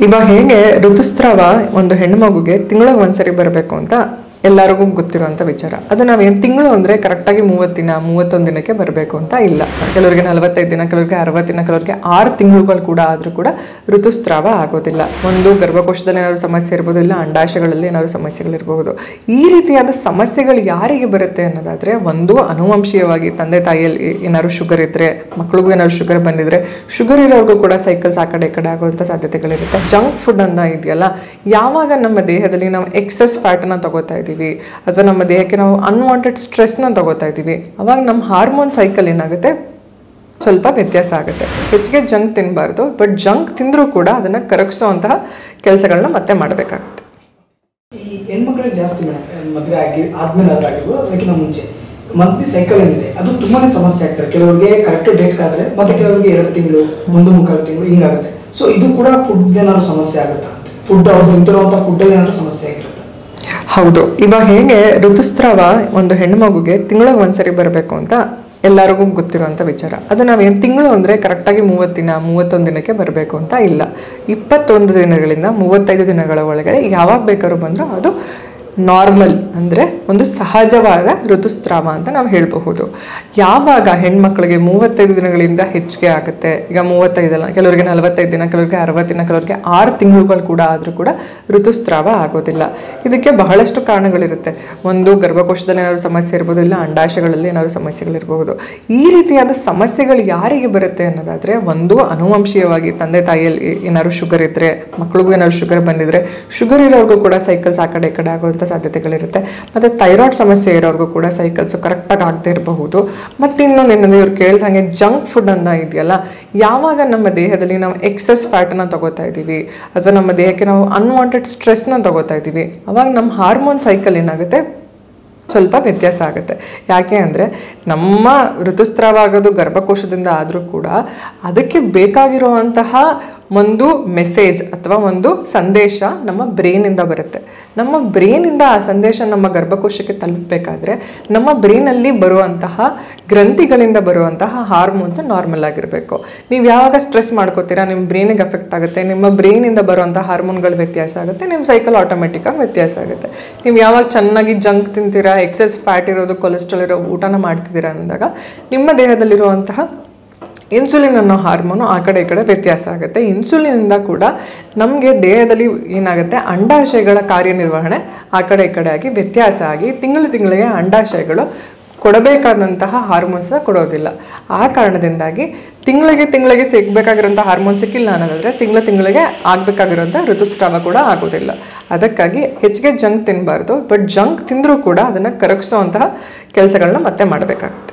ಇವಾಗ ಹೇಗೆ ಋತುಸ್ರಾವ ಒಂದು ಹೆಣ್ಣು ಮಗುಗೆ ತಿಂಗಳಿಗೆ ಒಂದ್ಸರಿ ಬರಬೇಕು ಅಂತ ಎಲ್ಲರಿಗೂ ಗೊತ್ತಿರುವಂಥ ವಿಚಾರ ಅದು ನಾವೇನು ತಿಂಗಳು ಅಂದರೆ ಕರೆಕ್ಟಾಗಿ ಮೂವತ್ತು ದಿನ ಮೂವತ್ತೊಂದು ದಿನಕ್ಕೆ ಬರಬೇಕು ಅಂತ ಇಲ್ಲ ಕೆಲವರಿಗೆ ನಲವತ್ತೈದು ದಿನ ಕೆಲವರಿಗೆ ಅರವತ್ತು ದಿನ ಕೆಲವರಿಗೆ ಆರು ತಿಂಗಳುಗಳು ಕೂಡ ಆದರೂ ಕೂಡ ಋತುಸ್ರಾವ ಆಗೋದಿಲ್ಲ ಒಂದು ಗರ್ಭಕೋಶದಲ್ಲಿ ಏನಾದ್ರು ಸಮಸ್ಯೆ ಇರ್ಬೋದು ಇಲ್ಲ ಅಂಡಾಶಯಗಳಲ್ಲಿ ಏನಾದ್ರು ಸಮಸ್ಯೆಗಳಿರಬಹುದು ಈ ರೀತಿಯಾದ ಸಮಸ್ಯೆಗಳು ಯಾರಿಗೆ ಬರುತ್ತೆ ಅನ್ನೋದಾದ್ರೆ ಒಂದು ಅನುವಂಶೀಯವಾಗಿ ತಂದೆ ತಾಯಿಯಲ್ಲಿ ಏನಾದ್ರು ಶುಗರ್ ಇದ್ರೆ ಮಕ್ಳಿಗೂ ಏನಾದ್ರು ಶುಗರ್ ಬಂದಿದ್ರೆ ಶುಗರ್ ಇರೋರ್ಗೂ ಕೂಡ ಸೈಕಲ್ಸ್ ಆ ಕಡೆ ಈ ಕಡೆ ಆಗುವಂಥ ಸಾಧ್ಯತೆಗಳಿರುತ್ತೆ ಜಂಕ್ ಫುಡ್ ಅನ್ನ ಇದೆಯಲ್ಲ ಯಾವಾಗ ನಮ್ಮ ದೇಹದಲ್ಲಿ ನಾವು ಎಕ್ಸಸ್ ಫ್ಯಾಟನ್ನ ತಗೋತಾ ಇದ್ದೀವಿ ಅಥವಾ ನಮ್ಮ ದೇಹಕ್ಕೆ ನಾವು ಅನ್ವಾಂಟೆಡ್ ಸ್ಟ್ರೆಸ್ನ ತಗೋತಾ ಇದ್ದೀವಿ ಅವಾಗ ನಮ್ಮ ಹಾರ್ಮೋನ್ ಸೈಕಲ್ ಏನಾಗುತ್ತೆ ಸ್ವಲ್ಪ ವ್ಯತ್ಯಾಸ ಆಗುತ್ತೆ ಹೆಚ್ಚಿಗೆ ಜಂಕ್ ತಿನ್ನಬಾರ್ದು ಬಟ್ ಜಂಕ್ ತಿಂದರೂ ಕೂಡ ಅದನ್ನು ಕರಗಿಸೋವಂತಹ ಕೆಲಸಗಳನ್ನ ಮತ್ತೆ ಮಾಡಬೇಕಾಗುತ್ತೆ ಈ ಹೆಣ್ಮಕ್ಳಿಗೆ ಜಾಸ್ತಿ ಮೇಡಮ್ ಮದುವೆ ಆಗಿ ಆದ್ಮೇಲೆ ಆದ್ರೂ ಆಗಿರ್ಬೋದು ಅದಕ್ಕಿಂತ ಮುಂಚೆ ಮಂತ್ಲಿ ಸೈಕಲ್ ಏನಿದೆ ಅದು ತುಂಬಾನೇ ಸಮಸ್ಯೆ ಆಗ್ತಾರೆ ಕೆಲವರಿಗೆ ಕರೆಕ್ಟ್ ಡೇಟ್ ಆದ್ರೆ ಮತ್ತೆ ಕೆಲವರಿಗೆ ಎರಡು ತಿಂಗಳು ಒಂದು ಮುಕ್ಕಾಲು ತಿಂಗಳು ಹಿಂಗಾಗುತ್ತೆ ಸೊ ಇದು ಕೂಡ ಫುಡ್ ಏನಾದ್ರು ಸಮಸ್ಯೆ ಆಗುತ್ತಾ ಅಂತ ಫುಡ್ ಅವ್ರು ತಿಂತಿರುವಂತ ಫುಡ್ ಏನಾದ್ರು ಸಮಸ್ಯೆ ಆಗಿರುತ್ತೆ ಹೌದು ಇವಾಗ ಹೇಗೆ ಋತುಸ್ರಾವ ಒಂದು ಹೆಣ್ಣು ಮಗುಗೆ ತಿಂಗಳಿಗೆ ಒಂದ್ಸರಿ ಬರಬೇಕು ಅಂತ ಎಲ್ಲರಿಗೂ ಗೊತ್ತಿರುವಂಥ ವಿಚಾರ ಅದು ನಾವೇನು ತಿಂಗಳು ಅಂದರೆ ಕರೆಕ್ಟಾಗಿ ಮೂವತ್ತು ದಿನ ಮೂವತ್ತೊಂದು ದಿನಕ್ಕೆ ಬರಬೇಕು ಅಂತ ಇಲ್ಲ ಇಪ್ಪತ್ತೊಂದು ದಿನಗಳಿಂದ ಮೂವತ್ತೈದು ದಿನಗಳ ಒಳಗಡೆ ಯಾವಾಗ ಬೇಕಾದ್ರೂ ಬಂದರೂ ಅದು ನಾರ್ಮಲ್ ಅಂದರೆ ಒಂದು ಸಹಜವಾದ ಋತುಸ್ರಾವ ಅಂತ ನಾವು ಹೇಳಬಹುದು ಯಾವಾಗ ಹೆಣ್ಮಕ್ಳಿಗೆ ಮೂವತ್ತೈದು ದಿನಗಳಿಂದ ಹೆಚ್ಚಿಗೆ ಆಗುತ್ತೆ ಈಗ ಮೂವತ್ತೈದಲ್ಲ ಕೆಲವರಿಗೆ ನಲವತ್ತೈದು ದಿನ ಕೆಲವರಿಗೆ ಅರವತ್ತು ದಿನ ಕೆಲವರಿಗೆ ಆರು ತಿಂಗಳುಗಳು ಕೂಡ ಆದರೂ ಕೂಡ ಋತುಸ್ರಾವ ಆಗೋದಿಲ್ಲ ಇದಕ್ಕೆ ಬಹಳಷ್ಟು ಕಾರಣಗಳಿರುತ್ತೆ ಒಂದು ಗರ್ಭಕೋಶದಲ್ಲಿ ಏನಾದ್ರು ಸಮಸ್ಯೆ ಇರ್ಬೋದು ಇಲ್ಲ ಅಂಡಾಶಯಗಳಲ್ಲಿ ಏನಾದ್ರು ಸಮಸ್ಯೆಗಳಿರಬಹುದು ಈ ರೀತಿಯಾದ ಸಮಸ್ಯೆಗಳು ಯಾರಿಗೆ ಬರುತ್ತೆ ಅನ್ನೋದಾದ್ರೆ ಒಂದು ಅನುವಂಶೀಯವಾಗಿ ತಂದೆ ತಾಯಿಯಲ್ಲಿ ಏನಾದ್ರು ಶುಗರ್ ಇದ್ರೆ ಮಕ್ಳಿಗೂ ಏನಾದ್ರು ಶುಗರ್ ಬಂದಿದ್ರೆ ಶುಗರ್ ಇರೋರ್ಗೂ ಕೂಡ ಸೈಕಲ್ಸ್ ಆ ಕಡೆ ಈ ಕಡೆ ಆಗುವಂಥ ಸಾಧ್ಯತೆಗಳಿರುತ್ತೆ ಮತ್ತು ಥೈರಾಯ್ಡ್ ಸಮಸ್ಯೆ ಇರೋರ್ಗೂ ಕೂಡ ಸೈಕಲ್ಸ್ ಕರೆಕ್ಟಾಗಿ ಆಗದೆ ಇರಬಹುದು ಮತ್ತು ಇನ್ನೊಂದು ಏನಂದ್ರೆ ಇವ್ರು ಕೇಳ್ದಂಗೆ ಜಂಕ್ ಫುಡ್ ಅನ್ನ ಇದೆಯಲ್ಲ ಯಾವಾಗ ನಮ್ಮ ದೇಹದಲ್ಲಿ ನಾವು ಎಕ್ಸಸ್ ಫ್ಯಾಟನ್ನ ತಗೋತಾ ಇದ್ದೀವಿ ಅಥವಾ ನಮ್ಮ ದೇಹಕ್ಕೆ ನಾವು ಅನ್ವಾಂಟೆಡ್ ಸ್ಟ್ರೆಸ್ನ ತಗೋತಾ ಇದ್ದೀವಿ ಅವಾಗ ನಮ್ಮ ಹಾರ್ಮೋನ್ ಸೈಕಲ್ ಏನಾಗುತ್ತೆ ಸ್ವಲ್ಪ ವ್ಯತ್ಯಾಸ ಆಗುತ್ತೆ ಯಾಕೆ ಅಂದರೆ ನಮ್ಮ ಋತುಸ್ರಾವ ಆಗೋದು ಗರ್ಭಕೋಶದಿಂದ ಆದರೂ ಕೂಡ ಅದಕ್ಕೆ ಬೇಕಾಗಿರುವಂತಹ ಒಂದು ಮೆಸೇಜ್ ಅಥವಾ ಒಂದು ಸಂದೇಶ ನಮ್ಮ ಬ್ರೈನಿಂದ ಬರುತ್ತೆ ನಮ್ಮ ಬ್ರೈನಿಂದ ಆ ಸಂದೇಶ ನಮ್ಮ ಗರ್ಭಕೋಶಕ್ಕೆ ತಲುಪಬೇಕಾದ್ರೆ ನಮ್ಮ ಬ್ರೈನಲ್ಲಿ ಬರುವಂತಹ ಗ್ರಂಥಿಗಳಿಂದ ಬರುವಂತಹ ಹಾರ್ಮೋನ್ಸ್ ನಾರ್ಮಲ್ ಆಗಿರಬೇಕು ನೀವು ಯಾವಾಗ ಸ್ಟ್ರೆಸ್ ಮಾಡ್ಕೋತೀರಾ ನಿಮ್ಮ ಬ್ರೈನಿಗೆ ಅಫೆಕ್ಟ್ ಆಗುತ್ತೆ ನಿಮ್ಮ ಬ್ರೈನಿಂದ ಬರುವಂಥ ಹಾರ್ಮೋನ್ಗಳು ವ್ಯತ್ಯಾಸ ಆಗುತ್ತೆ ನಿಮ್ಮ ಸೈಕಲ್ ಆಟೋಮೆಟಿಕ್ಕಾಗಿ ವ್ಯತ್ಯಾಸ ಆಗುತ್ತೆ ನೀವು ಯಾವಾಗ ಚೆನ್ನಾಗಿ ಜಂಕ್ ತಿಂತೀರಾ ಎಕ್ಸೆಸ್ ಫ್ಯಾಟ್ ಇರೋದು ಕೊಲೆಸ್ಟ್ರಾಲ್ ಇರೋ ಊಟನ ಮಾಡ್ತಿದ್ದೀರಾ ಅಂದಾಗ ನಿಮ್ಮ ದೇಹದಲ್ಲಿರುವಂತಹ ಇನ್ಸುಲಿನ್ ಅನ್ನೋ ಹಾರ್ಮೋನು ಆ ಕಡೆ ಈ ಕಡೆ ವ್ಯತ್ಯಾಸ ಆಗುತ್ತೆ ಇನ್ಸುಲಿನಿಂದ ಕೂಡ ನಮಗೆ ದೇಹದಲ್ಲಿ ಏನಾಗುತ್ತೆ ಅಂಡಾಶಯಗಳ ಕಾರ್ಯನಿರ್ವಹಣೆ ಆ ಕಡೆ ಈ ಕಡೆ ಆಗಿ ವ್ಯತ್ಯಾಸ ಆಗಿ ತಿಂಗಳು ತಿಂಗಳಿಗೆ ಅಂಡಾಶಯಗಳು ಕೊಡಬೇಕಾದಂತಹ ಹಾರ್ಮೋನ್ಸ್ನ ಕೊಡೋದಿಲ್ಲ ಆ ಕಾರಣದಿಂದಾಗಿ ತಿಂಗಳಿಗೆ ತಿಂಗಳಿಗೆ ಸಿಗಬೇಕಾಗಿರೋಂಥ ಹಾರ್ಮೋನ್ ಸಿಕ್ಕಿಲ್ಲ ಅನ್ನೋದಾದ್ರೆ ತಿಂಗಳ ತಿಂಗಳಿಗೆ ಆಗಬೇಕಾಗಿರೋಂಥ ಋತುಸ್ರಾವ ಕೂಡ ಆಗೋದಿಲ್ಲ ಅದಕ್ಕಾಗಿ ಹೆಚ್ಚಿಗೆ ಜಂಕ್ ತಿನ್ನಬಾರ್ದು ಬಟ್ ಜಂಕ್ ತಿಂದರೂ ಕೂಡ ಅದನ್ನು ಕರಗಿಸೋವಂತಹ ಕೆಲಸಗಳನ್ನ ಮತ್ತೆ ಮಾಡಬೇಕಾಗುತ್ತೆ